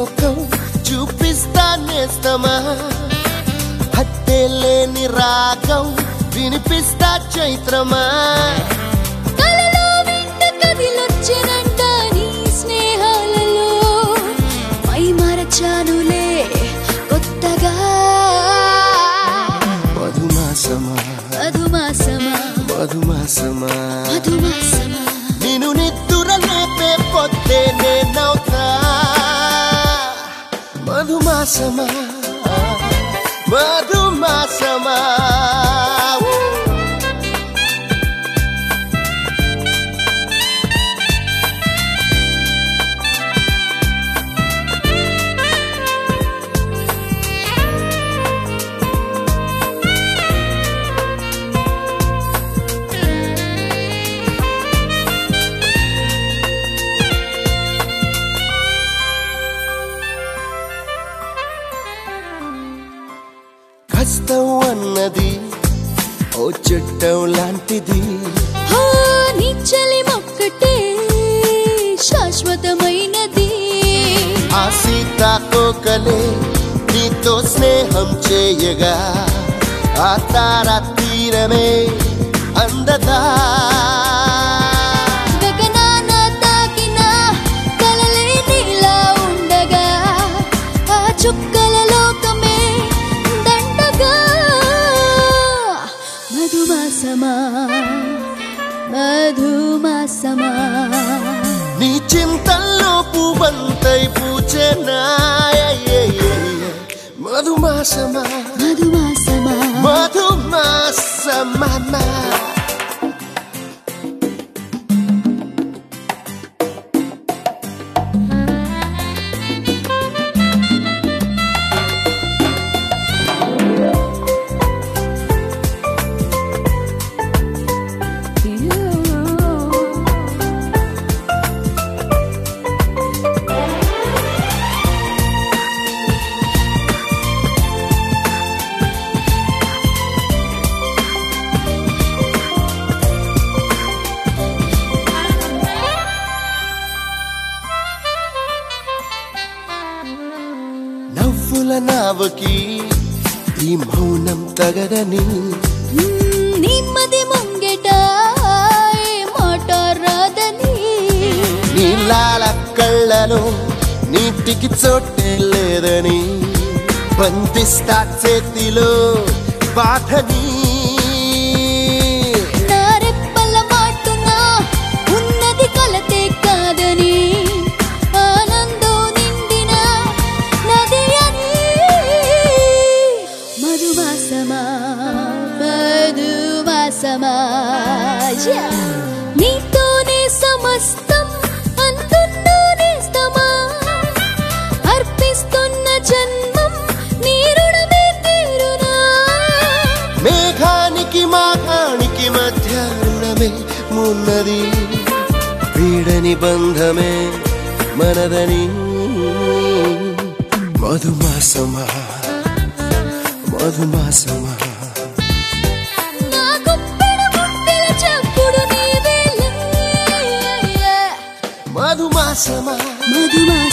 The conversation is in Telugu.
లోకం చూపిస్తా నేస్తమా హత్తే లేని రాగం వినిపిస్తా చైత్రమా కలలో వెంట కదిలొచ్చెనంట నీ స్నేహాలలో మై మరచానులే కొత్తగా మధుమాసమా మధుమాసమా మధుమాసమా మధుమాసమా నేను నిద్దుర లేపే పొద్దే నేనవుతా మధుమాసమా మధుమాసమా కష్టం అన్నది ఓ చుట్టం లాంటిది హో నీ చలి మొక్కటే శాశ్వతమైనది ఆ సీతాకోకలే నీతో స్నేహం చేయగా ఆ తార తీరమే అందదా గగనాన తాకిన కలలే నీలా ఉండగా ఆ చుక్కల లోకమే దండగా మధుమాసమా మధుమాసమా నీ చింతల్లో పువ్వంతై పూచెనా మధుమాసమా మధుమాసమా మధుమాసమా నవ్వుల నావకి ఈ మౌనం తగదని నిమ్మది ముంగెట ఏ మాట రాదని నీలాల కళ్ళలో నీటికి చోటే లేదని బంధిస్తా చేతిలో బాధని నా రెప్పల మాటున ఉన్నది కలతే కాదని ఆనందం నిండిన నది అని మధుమాసమా మధుమాసమా Yeah. నీతోనే సమస్తం అంతున్నా నేస్తమా అర్పిస్తున్న జన్మం నీ రుణమే తీరునా మేఘానికి మాఘానికి మధ్య రుణమే మున్నది వీడని బంధమే మనదని మధుమాసమా మధుమాసమా నా గుప్పెడ గుండెల చప్పుడు నీవేలే మధుమాసమా మధుమాసమా